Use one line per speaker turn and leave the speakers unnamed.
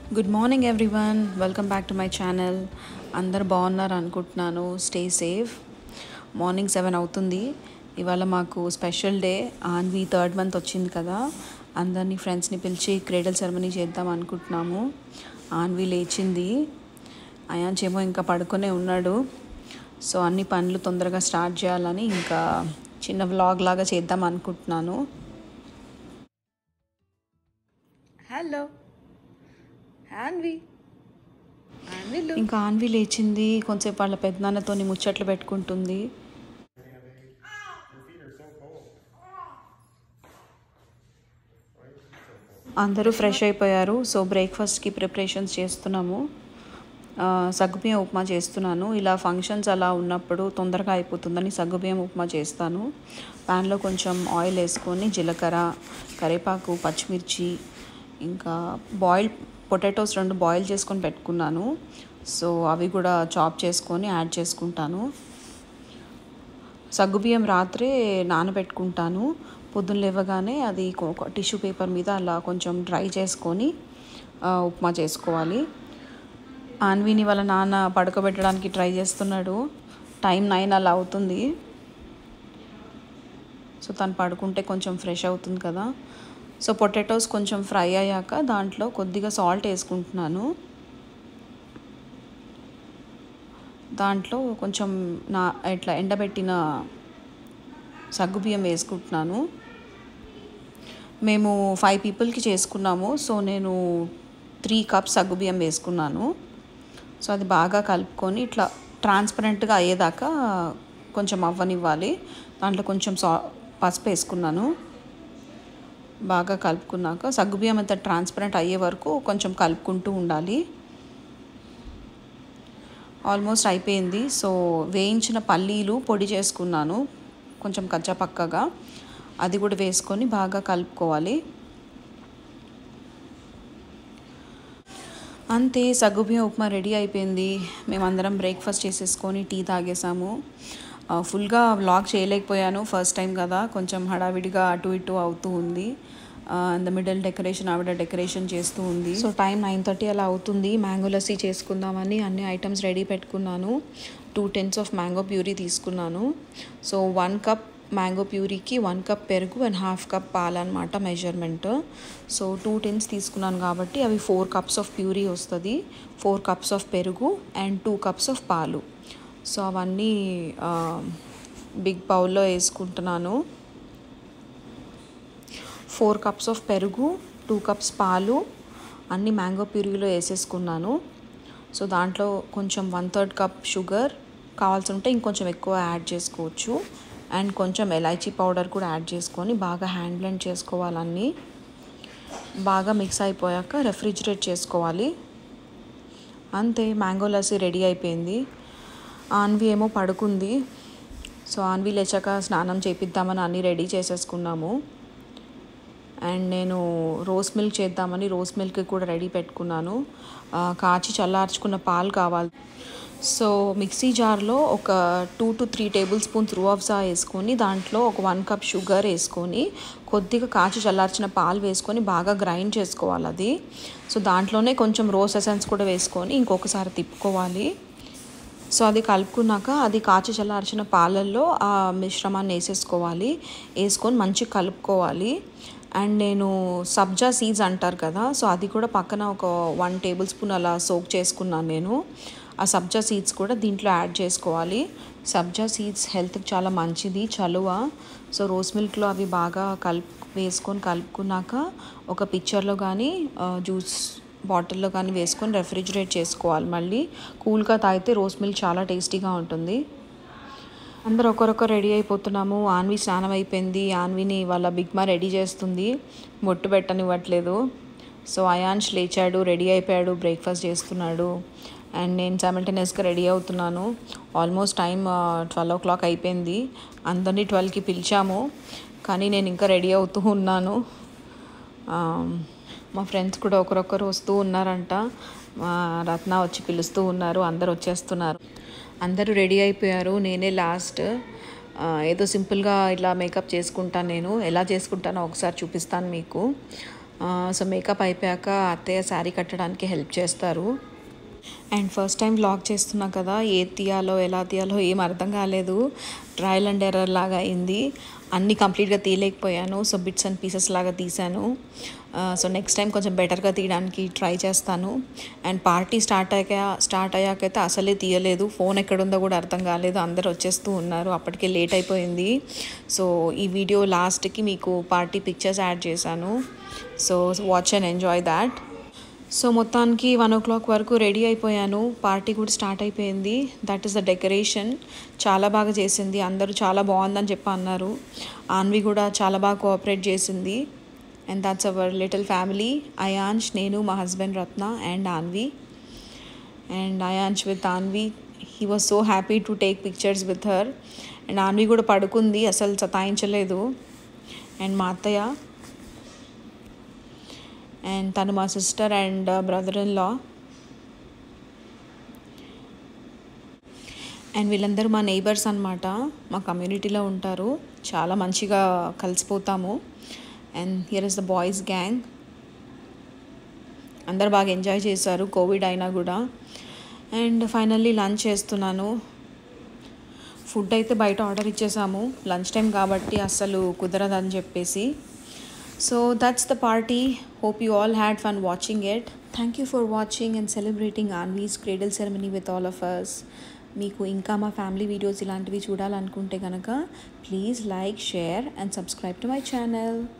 good morning everyone welcome back to my channel అందరు బాగున్నారు అనుకుంటున్నాను స్టే సేఫ్ మార్నింగ్ సెవెన్ అవుతుంది ఇవాళ మాకు special day Anvi third month వచ్చింది కదా అందరినీ ఫ్రెండ్స్ని పిలిచి క్రేడల్ సెరమనీ చేద్దాం అనుకుంటున్నాము ఆన్వి లేచింది అయాన్స్ ఏమో ఇంకా పడుకునే ఉన్నాడు సో అన్ని పనులు తొందరగా స్టార్ట్ చేయాలని ఇంకా చిన్న వ్లాగ్ లాగా చేద్దాం అనుకుంటున్నాను హలో ఆన్వి ఇంకా ఆన్వి లేచింది కొంచెంసేపు వాళ్ళ పెద్దనాన్నతో ముచ్చట్లు పెట్టుకుంటుంది అందరూ ఫ్రెష్ అయిపోయారు సో బ్రేక్ఫాస్ట్కి ప్రిపరేషన్స్ చేస్తున్నాము ఆ, సగ్గుబియ్యం ఉప్మా చేస్తున్నాను ఇలా ఫంక్షన్స్ అలా ఉన్నప్పుడు తొందరగా అయిపోతుందని సగ్గుబియ్యం ఉప్మా చేస్తాను ప్యాన్లో కొంచెం ఆయిల్ వేసుకొని జీలకర్ర కరివేపాకు పచ్చిమిర్చి ఇంకా బాయిల్ పొటాటోస్ రెండు బాయిల్ చేసుకొని పెట్టుకున్నాను సో అవి కూడా చాప్ చేసుకొని యాడ్ చేసుకుంటాను సగ్గుబియ్యం రాత్రే నానబెట్టుకుంటాను పొద్దున్న లేవగానే అది టిష్యూ పేపర్ మీద అలా కొంచెం డ్రై చేసుకొని ఆ, ఉప్మా చేసుకోవాలి ఆన్విని వాళ్ళ నాన్న పడుకోబెట్టడానికి ట్రై చేస్తున్నాడు టైం నైన్ అలా అవుతుంది సో తను పడుకుంటే కొంచెం ఫ్రెష్ అవుతుంది కదా సో పొటాటోస్ కొంచెం ఫ్రై అయ్యాక దాంట్లో కొద్దిగా సాల్ట్ వేసుకుంటున్నాను దాంట్లో కొంచెం నా ఇట్లా ఎండబెట్టిన సగ్గుబియ్యం వేసుకుంటున్నాను మేము ఫైవ్ పీపుల్కి చేసుకున్నాము సో నేను త్రీ కప్స్ సగ్గుబియ్యం వేసుకున్నాను సో అది బాగా కలుపుకొని ఇట్లా ట్రాన్స్పరెంట్గా అయ్యేదాకా కొంచెం అవ్వనివ్వాలి దాంట్లో కొంచెం సా పసుపు వేసుకున్నాను బాగా కలుపుకున్నాక సగ్గుబియ్యం అంతా ట్రాన్స్పరెంట్ అయ్యే వరకు కొంచెం కలుపుకుంటూ ఉండాలి ఆల్మోస్ట్ అయిపోయింది సో వేయించిన పల్లీలు పొడి చేసుకున్నాను కొంచెం కచ్చపక్కగా అది కూడా వేసుకొని బాగా కలుపుకోవాలి అంతే సగ్గుబియ్యం ఉప్మా రెడీ అయిపోయింది మేమందరం బ్రేక్ఫాస్ట్ చేసేసుకొని టీ తాగేసాము ఆ, ఫుల్గా వ్లాగ్ చేయలేకపోయాను ఫస్ట్ టైం కదా కొంచెం హడావిడిగా అటు ఇటు అవుతూ ఉంది అండ్ ద మిడిల్ డెకరేషన్ ఆవిడ డెకరేషన్ చేస్తూ ఉంది సో టైం నైన్ థర్టీ అలా అవుతుంది మ్యాంగో లస్సీ చేసుకుందామని అన్ని ఐటమ్స్ రెడీ పెట్టుకున్నాను two tins of mango puree తీసుకున్నాను సో వన్ కప్ మ్యాంగో ప్యూరీకి వన్ కప్ పెరుగు అండ్ హాఫ్ కప్ పాలు అనమాట మెజర్మెంట్ సో టూ టిన్స్ తీసుకున్నాను కాబట్టి అవి ఫోర్ కప్స్ ఆఫ్ ప్యూరీ వస్తుంది ఫోర్ కప్స్ ఆఫ్ పెరుగు అండ్ టూ కప్స్ ఆఫ్ పాలు సో అవన్నీ బిగ్ బౌల్లో వేసుకుంటున్నాను ఫోర్ కప్స్ ఆఫ్ పెరుగు టూ కప్స్ పాలు అన్ని మ్యాంగో ప్యూరీలో వేసేసుకున్నాను సో దాంట్లో కొంచెం వన్ థర్డ్ కప్ షుగర్ కావాల్సి ఉంటే ఇంకొంచెం ఎక్కువ యాడ్ చేసుకోవచ్చు అండ్ కొంచెం ఎలైచీ పౌడర్ కూడా యాడ్ చేసుకొని బాగా హ్యాండ్ బ్లెండ్ చేసుకోవాలన్నీ బాగా మిక్స్ అయిపోయాక రెఫ్రిజిరేట్ చేసుకోవాలి అంతే మ్యాంగో లస్సీ రెడీ అయిపోయింది ఆన్వి ఏమో పడుకుంది సో ఆన్వి లేచాక స్నానం చేపిద్దామని అన్నీ రెడీ చేసేసుకున్నాము అండ్ నేను రోస్ మిల్క్ చేద్దామని రోస్ మిల్క్ కూడా రెడీ పెట్టుకున్నాను ఆ, కాచి చల్లార్చుకున్న పాలు కావాలి సో మిక్సీ జార్లో ఒక two to three tablespoons Rooh Afza వేసుకొని దాంట్లో ఒక వన్ కప్ షుగర్ వేసుకొని కొద్దిగా కాచి చల్లార్చిన పాలు వేసుకొని బాగా గ్రైండ్ చేసుకోవాలి అది సో దాంట్లోనే కొంచెం రోస్ ఎసెన్స్ కూడా వేసుకొని ఇంకొకసారి తిప్పుకోవాలి సో అది కలుపుకున్నాక అది కాచి చల్లార్చిన పాలల్లో ఆ మిశ్రమాన్ని వేసేసుకోవాలి వేసుకొని మంచిగా కలుపుకోవాలి అండ్ నేను సబ్జా సీడ్స్ అంటారు కదా సో అది కూడా పక్కన ఒక వన్ టేబుల్ స్పూన్ అలా సోక్ చేసుకున్నాను నేను ఆ సబ్జా సీడ్స్ కూడా దీంట్లో యాడ్ చేసుకోవాలి సబ్జా సీడ్స్ హెల్త్కి చాలా మంచిది చలువ సో రోస్ మిల్క్లో అవి బాగా కలుపు వేసుకొని కలుపుకున్నాక ఒక పిక్చర్లో కానీ జ్యూస్ బాటిల్లో కానీ వేసుకొని రెఫ్రిజిరేట్ చేసుకోవాలి మళ్ళీ కూల్గా తాగితే రోస్ మిల్క్ చాలా టేస్టీగా ఉంటుంది అందరూ ఒకరొకరు రెడీ అయిపోతున్నాము ఆన్వి స్నానం అయిపోయింది ఆన్విని వాళ్ళ బిగ్మా రెడీ చేస్తుంది బొట్టు పెట్టనివ్వట్లేదు సో అయాన్ష్ లేచాడు రెడీ అయిపోయాడు బ్రేక్ఫాస్ట్ చేస్తున్నాడు అండ్ నేను సైమల్టేనియస్గా రెడీ అవుతున్నాను almost time twelve o'clock అయిపోయింది అందరినీ ట్వెల్వ్కి పిలిచాము కానీ నేను ఇంకా రెడీ అవుతూ ఉన్నాను ఆ, మా ఫ్రెండ్స్ కూడా ఒకరొకరు వస్తూ ఉన్నారంట మా రత్న వచ్చి పిలుస్తూ ఉన్నారు అందరు వచ్చేస్తున్నారు అందరూ రెడీ అయిపోయారు నేనే లాస్ట్ ఆ, ఏదో సింపుల్గా ఇట్లా మేకప్ చేసుకుంటాను నేను ఎలా చేసుకుంటానో ఒకసారి చూపిస్తాను మీకు సో మేకప్ అయిపోయాక అత్తయ్య శారీ కట్టడానికి హెల్ప్ చేస్తారు అండ్ ఫస్ట్ టైం వ్లాగ్ చేస్తున్నా కదా ఏది తీయాలో ఎలా తీయాలో ఏం అర్థం కాలేదు ట్రయల్ అండ్ ఎర్రర్ లాగా అయింది అన్నీ కంప్లీట్గా తీయలేకపోయాను సో బిట్స్ అండ్ పీసెస్ లాగా తీసాను సో నెక్స్ట్ టైం కొంచెం బెటర్గా తీయడానికి ట్రై చేస్తాను అండ్ పార్టీ స్టార్ట్ అయ్యాక స్టార్ట్ అయ్యాకైతే అసలే తీయలేదు ఫోన్ ఎక్కడుందో కూడా అర్థం కాలేదు అందరు వచ్చేస్తూ ఉన్నారు అప్పటికే లేట్ అయిపోయింది సో ఈ వీడియో లాస్ట్కి మీకు పార్టీ పిక్చర్స్ యాడ్ చేశాను so watch and enjoy that so మొత్తానికి వన్ ఓ క్లాక్ వరకు రెడీ అయిపోయాను పార్టీ కూడా స్టార్ట్ అయిపోయింది దట్ ఈస్ ద డెకరేషన్ చాలా బాగా చేసింది అందరూ చాలా బాగుందని చెప్పి అన్నారు ఆన్వి కూడా చాలా బాగా కోఆపరేట్ చేసింది and that's our little family Ayansh నేను మా husband Ratna and Anvi and Ayansh with Anvi he was so happy to take pictures with her and Anvi కూడా పడుకుంది అసలు సతాయించలేదు అండ్ మా అత్తయ్య అండ్ తను మా sister and brother in law and వీళ్ళందరూ మా నైబర్స్ అనమాట మా కమ్యూనిటీలో ఉంటారు చాలా మంచిగా కలిసిపోతాము and here is the boys gang అందరు బాగా ఎంజాయ్ చేశారు కోవిడ్ అయినా కూడా అండ్ ఫైనల్లీ లంచ్ చేస్తున్నాను ఫుడ్ అయితే బయట ఆర్డర్ ఇచ్చేసాము లంచ్ టైం కాబట్టి అస్సలు కుదరదని చెప్పేసి so that's the party hope you all had fun watching it thank you for watching and celebrating Anvi's cradle ceremony with all of us మీకు ఇంకా మా ఫ్యామిలీ వీడియోస్ ఇలాంటివి చూడాలనుకుంటే కనుక please like share and subscribe to my channel